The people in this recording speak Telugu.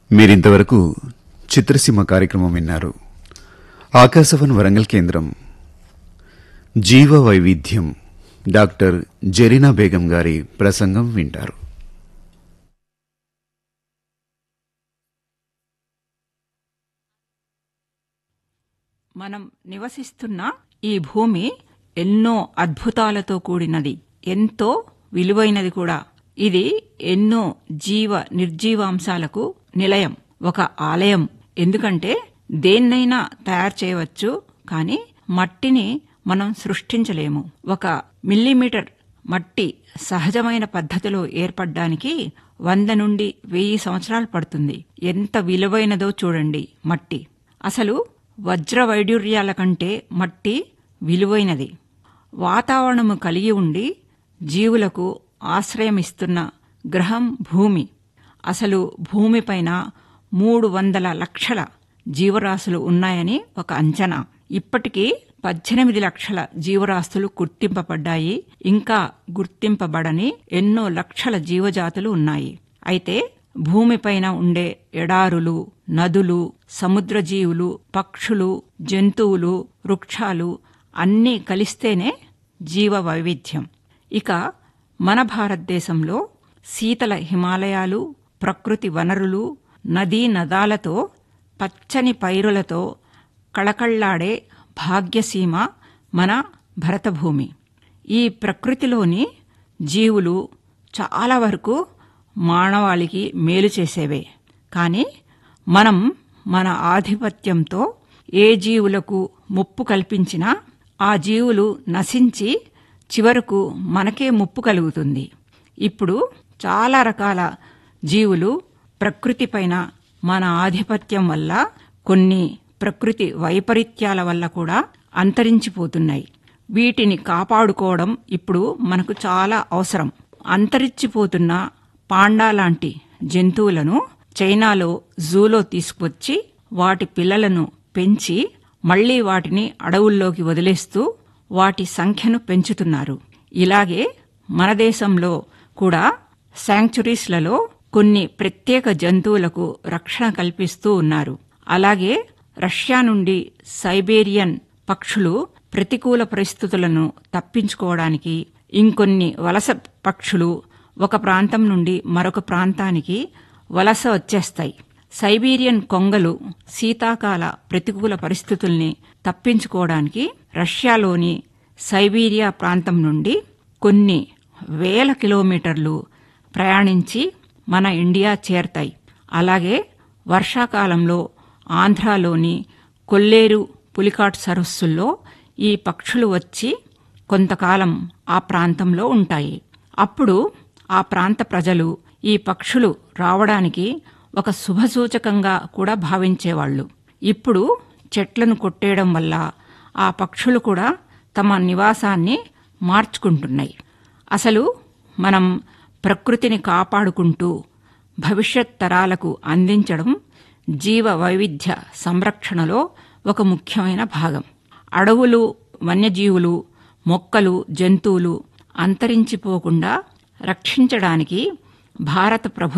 మీరింతవరకు చిత్రసీమ కార్యక్రమం విన్నారు ఆకాశవాణి వరంగల్ కేంద్రం జీవ వైవిధ్యం డాక్టర్ జరీనా బేగం గారి ప్రసంగం వింటారు మనం నివసిస్తున్న ఈ భూమి ఎన్నో అద్భుతాలతో కూడినది ఎంతో విలువైనది కూడా ఇది ఎన్నో జీవ నిర్జీవాంశాలకు నిలయం ఒక ఆలయం ఎందుకంటే దేన్నైనా తయారు చేయవచ్చు కానీ మట్టిని మనం సృష్టించలేము ఒక మిల్లీమీటర్ మట్టి సహజమైన పద్ధతిలో ఏర్పడ్డానికి వంద నుండి వెయ్యి సంవత్సరాలు పడుతుంది ఎంత విలువైనదో చూడండి మట్టి అసలు వజ్ర వైడూర్యాల కంటే మట్టి విలువైనది వాతావరణము కలిగి ఉండి జీవులకు ఆశ్రయమిస్తున్న గ్రహం భూమి అసలు భూమిపైన మూడు వందల లక్షల జీవరాశులు ఉన్నాయని ఒక అంచనా ఇప్పటికీ పద్దెనిమిది లక్షల జీవరాశులు గుర్తింపబడ్డాయి ఇంకా గుర్తింపబడని ఎన్నో లక్షల జీవజాతులు ఉన్నాయి అయితే భూమిపైన ఉండే ఎడారులు నదులు సముద్ర జీవులు పక్షులు జంతువులు వృక్షాలు అన్నీ కలిస్తేనే జీవ వైవిధ్యం ఇక మన భారతదేశంలో శీతల హిమాలయాలు ప్రకృతి వనరులు నదీ నదాలతో పచ్చని పైరులతో కళకళ్లాడే భాగ్యసీమ మన భరతభూమి ఈ ప్రకృతిలోని జీవులు చాలా వరకు మానవాళికి మేలు చేసేవే కానీ మనం మన ఆధిపత్యంతో ఏ జీవులకు ముప్పు కల్పించినా ఆ జీవులు నశించి చివరకు మనకే ముప్పు కలుగుతుంది ఇప్పుడు చాలా రకాల జీవులు ప్రకృతిపైన మన ఆధిపత్యం వల్ల కొన్ని ప్రకృతి వైపరీత్యాల వల్ల కూడా అంతరించిపోతున్నాయి వీటిని కాపాడుకోవడం ఇప్పుడు మనకు చాలా అవసరం అంతరించిపోతున్న పాండా లాంటి జంతువులను చైనాలో జూలో తీసుకువచ్చి వాటి పిల్లలను పెంచి మళ్లీ వాటిని అడవుల్లోకి వదిలేస్తూ వాటి సంఖ్యను పెంచుతున్నారు ఇలాగే మన దేశంలో కూడా శాంక్చురీస్లలో కొన్ని ప్రత్యేక జంతువులకు రక్షణ కల్పిస్తూ ఉన్నారు అలాగే రష్యా నుండి సైబేరియన్ పక్షులు ప్రతికూల పరిస్థితులను తప్పించుకోవడానికి ఇంకొన్ని వలస పక్షులు ఒక ప్రాంతం నుండి మరొక ప్రాంతానికి వలస వచ్చేస్తాయి సైబీరియన్ కొంగలు శీతాకాల ప్రతికూల పరిస్థితుల్ని తప్పించుకోవడానికి రష్యాలోని సైబీరియా ప్రాంతం నుండి కొన్ని వేల కిలోమీటర్లు ప్రయాణించి మన ఇండియా చేరతాయి అలాగే వర్షాకాలంలో ఆంధ్రాలోని కొల్లేరు పులికాట్ సరస్సుల్లో ఈ పక్షులు వచ్చి కొంతకాలం ఆ ప్రాంతంలో ఉంటాయి అప్పుడు ఆ ప్రాంత ప్రజలు ఈ పక్షులు రావడానికి ఒక శుభసూచకంగా కూడా భావించేవాళ్లు ఇప్పుడు చెట్లను కొట్టేయడం వల్ల ఆ పక్షులు కూడా తమ నివాసాన్ని మార్చుకుంటున్నాయి అసలు మనం ప్రకృతిని కాపాడుకుంటూ భవిష్యత్ తరాలకు అందించడం జీవ వైవిధ్య సంరక్షణలో ఒక ముఖ్యమైన భాగం అడవులు వన్యజీవులు మొక్కలు జంతువులు అంతరించిపోకుండా రక్షించడానికి భారత ప్రభు